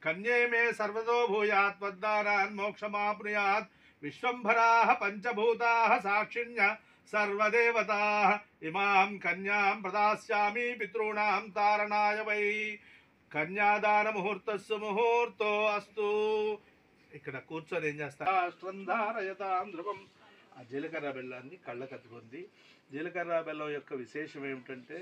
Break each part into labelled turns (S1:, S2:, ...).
S1: కన్యే మే సర్వతో భూయాత్ వద్దారాన్ మోక్షమాప్నుయాత్ విశ్వంభరాः పంచభూతాः సాక్షిణ్య సర్వదేవతాः ఇమాం కన్యాం ప్రదాస్యామి పితॄణాం తారణాయ వై కన్యాదాన ముహూర్తస్సు ముహూర్తో అస్తు ఇక్కడ కూర్చొని ఏం చేస్తా ధారయతాం ధ్రువం ఆ జీలకర్ర బెల్లాన్ని కళ్ళకత్తుకుంది జీలకర్ర బెల్లం యొక్క విశేషం ఏమిటంటే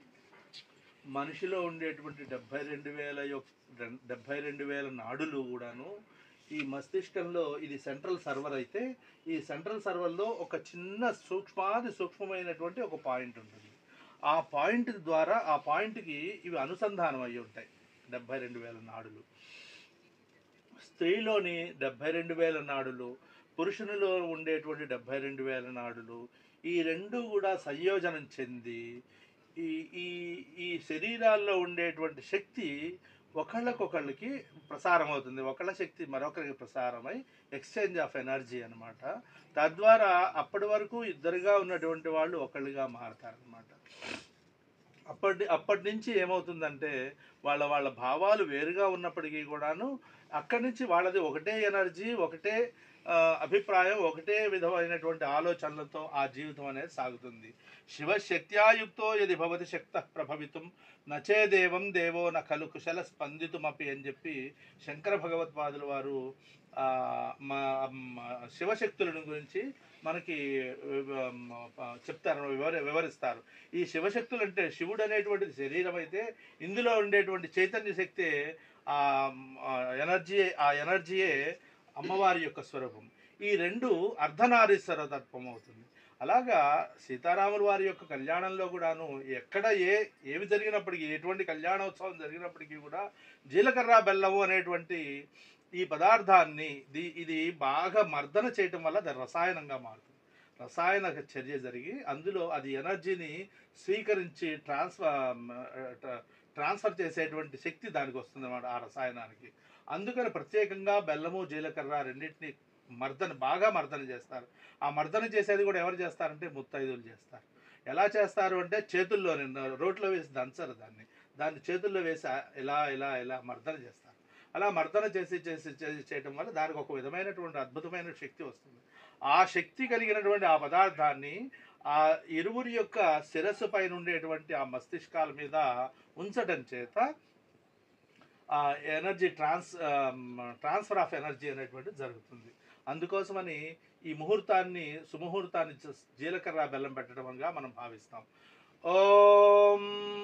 S1: మనిషిలో ఉండేటువంటి డెబ్బై రెండు వేల యొక్క డెబ్బై రెండు వేల నాడులు కూడాను ఈ మస్తిష్కంలో ఇది సెంట్రల్ సర్వర్ అయితే ఈ సెంట్రల్ సర్వర్లో ఒక చిన్న సూక్ష్మాది సూక్ష్మమైనటువంటి ఒక పాయింట్ ఉంటుంది ఆ పాయింట్ ద్వారా ఆ పాయింట్కి ఇవి అనుసంధానం అయి ఉంటాయి డెబ్బై రెండు వేల నాడులు స్త్రీలోని డెబ్బై రెండు వేల నాడులు పురుషునిలో ఉండేటువంటి డెబ్బై రెండు వేల నాడులు ఈ రెండు కూడా సంయోజనం చెంది ఈ ఈ ఈ శరీరాల్లో ఉండేటువంటి శక్తి ఒకళ్ళకొకళ్ళకి ప్రసారం అవుతుంది ఒకళ్ళ శక్తి మరొకరికి ప్రసారమై ఎక్స్చేంజ్ ఆఫ్ ఎనర్జీ అన్నమాట తద్వారా అప్పటి వరకు ఇద్దరుగా ఉన్నటువంటి వాళ్ళు ఒకళ్ళుగా మారతారనమాట అప్పటి అప్పటి నుంచి ఏమవుతుందంటే వాళ్ళ వాళ్ళ భావాలు వేరుగా ఉన్నప్పటికీ కూడాను అక్కడి నుంచి వాళ్ళది ఒకటే ఎనర్జీ ఒకటే ఆ, అభిప్రాయం ఒకటే విధమైనటువంటి ఆలోచనలతో ఆ జీవితం అనేది సాగుతుంది శివశక్త్యాయుక్తో ఇది భవతి శక్త ప్రభవితం నచే దేవం దేవో న ఖలు కుశల స్పందితుమపి అని చెప్పి శంకర భగవత్పాదుల వారు ఆ, మా మా శివశక్తులను గురించి మనకి ఆ, చెప్తారు వివరి వివరిస్తారు ఈ శివశక్తులు అంటే శివుడు అనేటువంటిది శరీరం అయితే ఇందులో ఉండేటువంటి చైతన్య శక్తి ఆ ఆ ఎనర్జీ ఆ ఎనర్జీయే అమ్మవారి యొక్క స్వరూపం ఈ రెండు అర్ధనారీశ్వర తత్వం అవుతుంది అలాగా సీతారాముల వారి యొక్క కళ్యాణంలో కూడాను ఎక్కడ ఏ ఏమి జరిగినప్పటికీ ఎటువంటి కళ్యాణోత్సవం జరిగినప్పటికీ కూడా జీలకర్ర బెల్లము అనేటువంటి ఈ పదార్థాన్ని ది ఇది బాగా మర్దన చేయటం వల్ల అది రసాయనంగా మారుతుంది రసాయన చర్య జరిగి అందులో అది ఎనర్జీని స్వీకరించి ట్రాన్స్ఫర్ ట్రాన్స్ఫర్ చేసేటువంటి శక్తి దానికి వస్తుంది అన్నమాట ఆ రసాయనానికి అందుకని ప్రత్యేకంగా బెల్లము జీలకర్ర రెండింటిని మర్దన బాగా మర్దన చేస్తారు ఆ మర్దన చేసేది కూడా ఎవరు చేస్తారంటే ముత్తైదులు చేస్తారు ఎలా చేస్తారు అంటే చేతుల్లో రోట్లో వేసి దంచరు దాన్ని దాన్ని చేతుల్లో వేసి ఆ- ఇలా ఇలా ఇలా మర్దన చేస్తారు అలా మర్దన చేసి చేసి చేసి చేయటం వల్ల దానికి ఒక విధమైనటువంటి అద్భుతమైన శక్తి వస్తుంది ఆ శక్తి కలిగినటువంటి ఆ పదార్థాన్ని ఆ ఇరువురి యొక్క శిరస్సు పైన ఉండేటువంటి ఆ మస్తిష్కాల మీద ఉంచటం చేత ఆ energy trans transfer of energy అనేటువంటిది జరుగుతుంది అందుకోసమని ఈ ముహూర్తాన్ని సుముహూర్తాన్ని జ- జీలకర్ర బెల్లం పెట్టడంగా మనం భావిస్తాం ఓం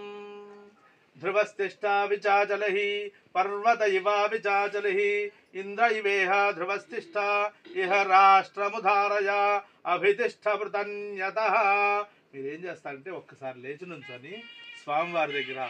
S1: ధ్రువస్తిష్టా విచాచలః పర్వత ఇవా విచాచలః ఇంద్ర ఇవేహ ధ్రువస్తిష్ట ఇహ రాష్ట్రముధారయ అభితిష్ట వృతన్యత మీరేం చేస్తారంటే ఒక్కసారి లేచి నుంచొని స్వామివారి దగ్గర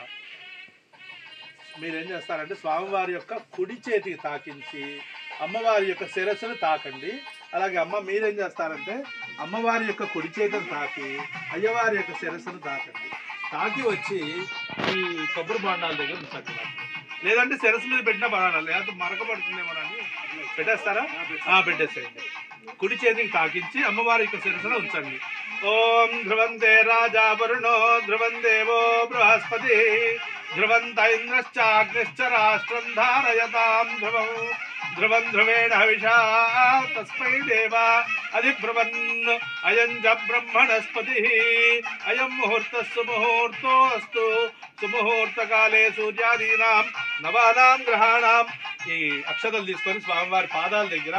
S1: మీరేం చేస్తారంటే స్వామివారి యొక్క కుడి చేతికి తాకించి అమ్మవారి యొక్క శిరస్సును తాకండి అలాగే అమ్మ మీరేం చేస్తారంటే అమ్మవారి యొక్క కుడి చేతిని తాకి అయ్యవారి యొక్క శిరస్సును తాకండి తాకి వచ్చి ఈ కొబ్బరి బాండాల దగ్గర ఉంచండి లేదంటే శిరస్సు మీద పెట్టిన పడాలి లేకపోతే మరక పడుతుందేమో అని పెట్టేస్తారా ఆ, పెట్టేసేయండి కుడి చేతికి తాకించి అమ్మవారి యొక్క శిరస్సును ఉంచండి ఓం ధ్రువంతే రాజా వరుణో ధ్రువం దేవో బృహస్పతి ధ్రువంత ఇంద్రశ్చాగ్నిశ్చ రాష్ట్రం ధారయతాం ధ్రువం ధ్రువం ధ్రువేణ హవిషా తస్మై దేవ అధిబ్రువన్ అయం చ బ్రహ్మణస్పతి అయం ముహూర్తస్సు ముహూర్తో అస్తు సుముహూర్తకాలే సూర్యాదీనాం నవానాం గ్రహాణం ఈ అక్షతలు తీసుకొని స్వామివారి పాదాల దగ్గర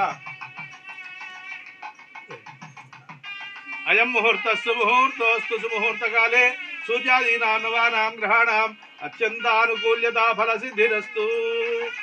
S1: అయం ముహూర్తస్సు ముహూర్తోస్తు సుముహూర్తకాలే సూర్యాదీనాం నవానాం గ్రహాణం అత్యంతానుకూల్యతా ఫలసిద్ధిరస్తు